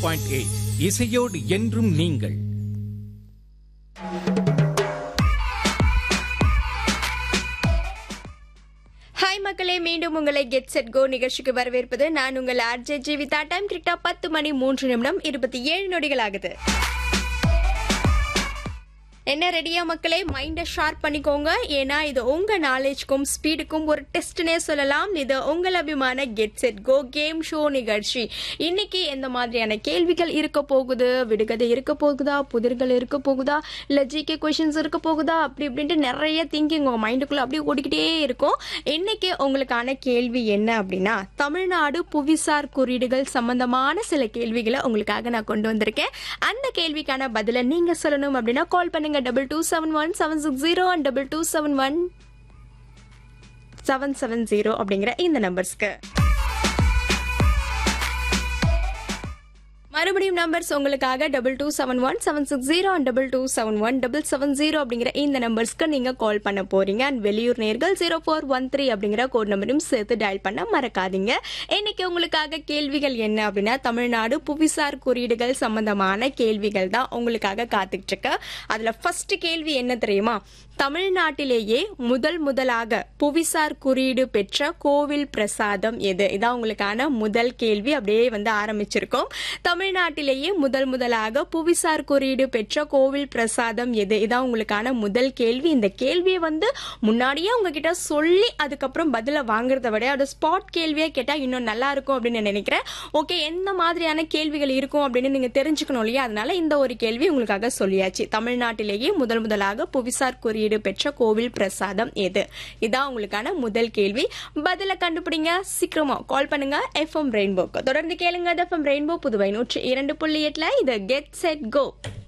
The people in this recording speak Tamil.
பாயிண்ட் எயிட் இசையோடு என்றும் நீங்கள் ஹாய் மக்களே மீண்டும் உங்களை கெட் செட் கோ நிகழ்ச்சிக்கு வரவேற்பது நான் உங்கள் ஆர்ஜே ஜீவிதா டைம் கரெக்டா பத்து மணி மூன்று நிமிடம் இருபத்தி ஏழு நொடிகள் ஆகுது என்ன ரெடியா மக்களே மைண்டை ஷார்ப் பண்ணிக்கோங்க ஏன்னா இது உங்க நாலேஜ்க்கும் ஸ்பீடுக்கும் ஒரு டெஸ்ட்னே சொல்லலாம் இது உங்கள் அபிமான get set go game show நிகழ்ச்சி இன்னைக்கு எந்த மாதிரியான கேள்விகள் இருக்க போகுது விடுகதை இருக்க போகுதா புதிர்கள் இருக்க போகுதா இல்ல ஜிகே கொஷின்ஸ் இருக்க போகுதா அப்படி இப்படின்ட்டு நிறைய திங்கிங் உங்க மைண்டுக்குள்ள அப்படியே ஓடிக்கிட்டே இருக்கும் இன்னைக்கு உங்களுக்கான கேள்வி என்ன அப்படின்னா தமிழ்நாடு புவிசார் குறியீடுகள் சம்பந்தமான சில கேள்விகளை உங்களுக்காக நான் கொண்டு வந்திருக்கேன் அந்த கேள்விக்கான பதிலை நீங்க சொல்லணும் அப்படின்னா கால் பண்ணுங்க double two seven one seven six zero and double two seven one seven seven zero அப்படிங்கிற இந்த நம்பர்ஸ்க்கு மறுபடியும் நம்பர்ஸ் உங்களுக்காக double two seven one seven six zero and double two seven one double seven zero அப்படிங்கிற இந்த நம்பர்ஸ்க்கு நீங்க கால் பண்ண போறீங்க அண்ட் வெளியூர் நேர்கள் ஜீரோ ஃபோர் ஒன் த்ரீ அப்படிங்கிற கோட் நம்பரையும் சேர்த்து டயல் பண்ண மறக்காதீங்க இன்னைக்கு உங்களுக்காக கேள்விகள் என்ன அப்படின்னா தமிழ்நாடு புவிசார் குறியீடுகள் சம்பந்தமான கேள்விகள் தான் உங்களுக்காக காத்துக்கிட்டு இருக்கு அதுல ஃபர்ஸ்ட் கேள்வி என்ன தெரியுமா தமிழ்நாட்டிலேயே முதல் முதலாக புவிசார் குறியீடு பெற்ற கோவில் பிரசாதம் எது இதான் உங்களுக்கான முதல் கேள்வி அப்படியே வந்து ஆரம்பிச்சிருக்கோம் தமிழ்நாட்டிலேயே முதல் முதலாக புவிசார் குறியீடு பெற்ற கோவில் பிரசாதம் எது இதான் உங்களுக்கான முதல் கேள்வி இந்த கேள்வியை வந்து முன்னாடியே உங்ககிட்ட சொல்லி அதுக்கப்புறம் பதில வாங்குறத விட அது ஸ்பாட் கேள்வியா கேட்டா இன்னும் நல்லா இருக்கும் அப்படின்னு நான் நினைக்கிறேன் ஓகே எந்த மாதிரியான கேள்விகள் இருக்கும் அப்படின்னு நீங்க தெரிஞ்சுக்கணும் இல்லையா அதனால இந்த ஒரு கேள்வி உங்களுக்காக சொல்லியாச்சு தமிழ்நாட்டிலேயே முதல் முதலாக புவிசார் குறியீடு பெற்ற கோவில் பிரசாதம் எது இதான் உங்களுக்கான முதல் கேள்வி பதில கண்டுபிடிங்க சீக்கிரமா கால் பண்ணுங்க எஃப்எம் ரெயின்போக்கு தொடர்ந்து கேளுங்க எஃப்எம் ரெயின்போ புதுவை நூற்றி இரண்டு புள்ளி எட்டுல இது கெட் செட் கோ